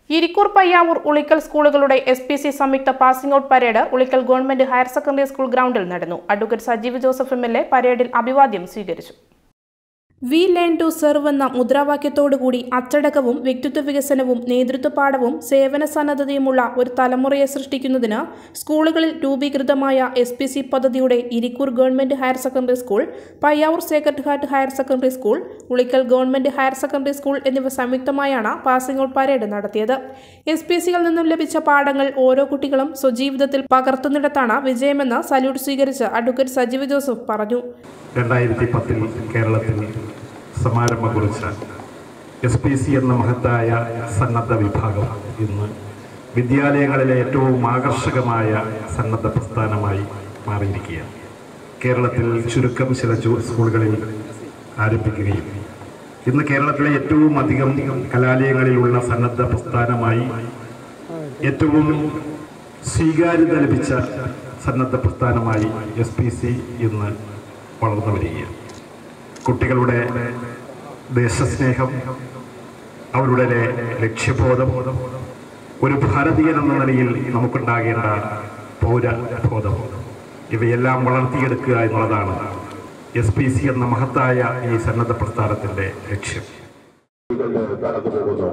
ഇരിക്കൂർ പയ്യാവൂർ ഉളിക്കൽ സ്കൂളുകളുടെ S P C സംയുക്ത passing out parade Ulikkal government higher secondary school ഗ്രൗണ്ടിൽ നടന്നു advocate Sajeev Joseph M L A പരേഡിൽ അഭിവാദ്യം സ്വീകരിച്ചു വി ലേൺ ടു സെർവ് എന്ന മുദ്രാവാക്യത്തോടുകൂടി അച്ചടക്കവും വ്യക്തിത്വ വികസനവും നേതൃത്വ പാഠവും സേവന സന്നദ്ധതയുമുള്ള ഒരു തലമുറയെ സൃഷ്ടിക്കുന്നതിന് സ്കൂളുകളിൽ രൂപീകൃതമായ എസ് പി സി പദ്ധതിയുടെ Irikkur government higher secondary school Payyavur sacred heart higher secondary school Ulikkal government higher secondary school എന്നിവ സംയുക്തമായാണ് പാസിംഗ് ഔട്ട് പരേഡ് നടത്തിയത് എസ് പി സിയിൽ നിന്നും ലഭിച്ച പാഠങ്ങൾ ഓരോ കുട്ടികളും സ്വജീവിതത്തിൽ പകർത്തുന്നിടത്താണ് വിജയമെന്ന് സല്യൂട്ട് സ്വീകരിച്ച് അഡ്വക്കേറ്റ് സജീവ് ജോസഫ് പറഞ്ഞു രണ്ടായിരത്തി പത്തിൽ കേരളത്തിൽ സമാരംഭം കുറിച്ച എസ് പി സി എന്ന മഹത്തായ സന്നദ്ധ വിഭാഗം ഇന്ന് വിദ്യാലയങ്ങളിലെ ഏറ്റവും ആകർഷകമായ സന്നദ്ധ പ്രസ്ഥാനമായി മാറിയിരിക്കുകയാണ് കേരളത്തിൽ ചുരുക്കം ചില ചൂ- സ്കൂളുകളിൽ ആരംഭിക്കുകയും ഇന്ന് കേരളത്തിലെ ഏറ്റവും അധികം കലാലയങ്ങളിലുള്ള സന്നദ്ധ പ്രസ്ഥാനമായി ഏറ്റവും സ്വീകാര്യത ലഭിച്ച സന്നദ്ധ പ്രസ്ഥാനമായി എസ് പി സി ഇന്ന് വളർന്നു വരികയാണ് കുട്ടികളുടെ ദേശസ്നേഹം അവരുടെ ലക്ഷ്യബോധം ഒരു ഭാരതീയൻ എന്ന നിലയിൽ നമുക്കുണ്ടാകേണ്ട പൗരബോധം ഇവയെല്ലാം വളർത്തിയെടുക്കുക എന്നുള്ളതാണ് എസ് പി സി എന്ന മഹത്തായ ഈ സന്നദ്ധ പ്രസ്ഥാനത്തിന്റെ ലക്ഷ്യം കടന്നു പോകുന്നു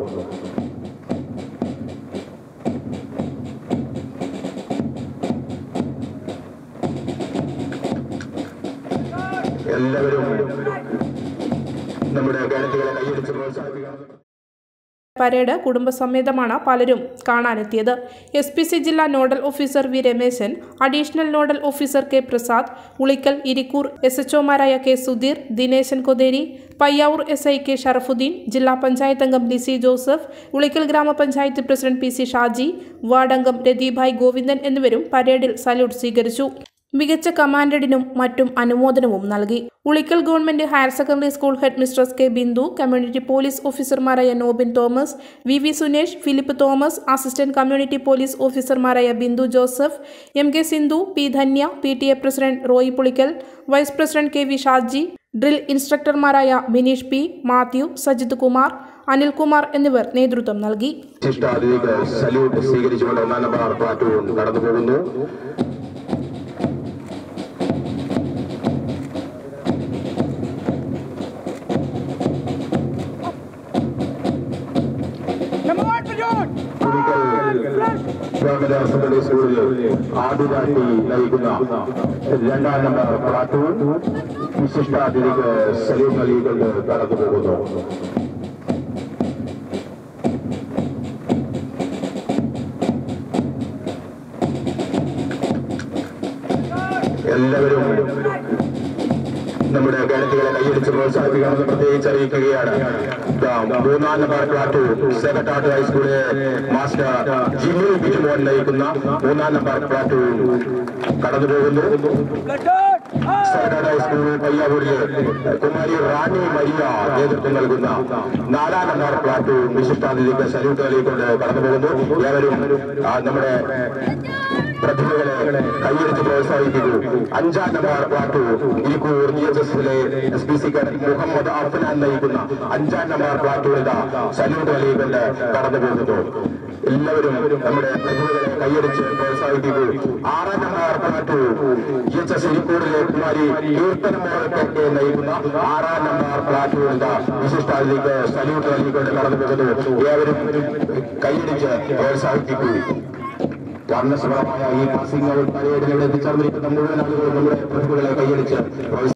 എല്ലാവരും നമ്മുടെ ഗാനത്തികളെ കൈയടിച്ച് പ്രോത്സാഹിപ്പിക്കണം പരേഡ് കുടുംബസമേതമാണ് പലരും കാണാനെത്തിയത് എസ് പി സി ജില്ലാ nodal officer V Rameshan additional nodal officer K Prasad Ulikkal Irikkur S H ഒമാരായ K Sudheer Dineshan Kotheri Payyavur S I K Sharafuddin ജില്ലാ പഞ്ചായത്ത് അംഗം ലിസി ജോസഫ് ഉളിക്കൽ ഗ്രാമപഞ്ചായത്ത് president P C Shaji ward അംഗം രതീഭായ് ഗോവിന്ദൻ എന്നിവരും പരേഡിൽ സല്യൂട്ട് സ്വീകരിച്ചു മികച്ച കമാൻഡഡിനും മറ്റും അനുമോദനവും നൽകി Ulikkal government higher secondary school head mistress K Bindu community police ഓഫീസർമാരായ Nobin Thomas V V Sunesh Philip Thomas assistant community police ഓഫീസർമാരായ Bindu Joseph M K Sindhu P Dhanya P T A president Roy Pulikkal vice president K V Shaji drill ഇൻസ്ട്രക്ടർമാരായ ബിനീഷ് പി മാത്യു സജിത് കുമാർ അനിൽകുമാർ എന്നിവർ നേതൃത്വം നൽകി ശിഷ്ടാതിഥിക്ക് സല്യൂട്ട് സ്വീകരിച്ചുകൊണ്ട് ഒന്നാം നമ്പർ പ്ലാറ്റൂൺ കടന്നു പോകുന്നു ഗവൺമെന്റ് സെക്കൻഡറി സ്കൂളിൽ ആദ്യമായിട്ട് നയിക്കുന്ന രണ്ടാം നമ്പർ പ്ലാറ്റൂൺ വിശിഷ്ടാതിഥിക്ക് സല്യൂട്ട് നൽകിക്കൊണ്ട് കടന്നു പോകുന്നു എല്ലാവരും നമ്മുടെ ഗാനത്തികളെ കൈയടിച്ച് പ്രോത്സാഹിപ്പിക്കണമെന്ന് പ്രത്യേകിച്ച് അറിയിക്കുകയാണ് ദാ മൂന്നാം നമ്പർ പ്ലാറ്റൂൺ സെക്രട്ടാർട്ട് ഹൈസ്കൂളിലെ മാസ്റ്റർ ജിമ്മി ബിജുമോൻ നയിക്കുന്ന മൂന്നാം നമ്പർ പ്ലാറ്റൂൺ കടന്നു പോകുന്നു സെക്രട്ടാർട്ട് ഹൈസ്കൂൾ പയ്യാവൂരിലെ കുമാരി റാണി മരിയ നേതൃത്വം നൽകുന്ന നാലാം നമ്പർ പ്ലാറ്റൂൺ വിശിഷ്ടാതിഥിക്ക് സല്യൂട്ട് നൽകിക്കൊണ്ട് കടന്നു പോകുന്നു ഏവരും ആ, നമ്മുടെ പ്രതിഭകളെ കൈയടിച്ച് പ്രോത്സാഹിപ്പിക്കൂ അഞ്ചാം number platoon Irikkur G H എസിലെ S P C Muhammad Afnan നയിക്കുന്ന അഞ്ചാം നമ്പർ പ്ലാറ്റൂണിത സല്യൂട്ട് നൽകിക്കൊണ്ട് കടന്നു പോകുന്നു എല്ലാവരും നമ്മുടെ പ്രതിഭകളെ കൈയടിച്ച് പ്രോത്സാഹിപ്പിക്കൂ ആറാം number platoon G H S ഇരിക്കൂറിലെ കുമാരി കീർത്തനമോളത്തെ നയിക്കുന്ന ആറാം നമ്പർ പ്ലാറ്റൂണിത വിശിഷ്ടാതിഥിക്ക് സല്യൂട്ട് നൽകിക്കൊണ്ട് കടന്നു പോകുന്നു ഏവരും കൈയടിച്ച് പ്രോത്സാഹിപ്പിക്കൂ വർണ്ണസമമായ ഈ പാസിംഗ് ഔട്ട് പരേഡിലൂടെ എത്തിച്ചേർന്നിരിക്കുന്ന മുഴുവൻ ആളുകളും നമ്മുടെ പ്രതിഭകളെ കൈയടിച്ച്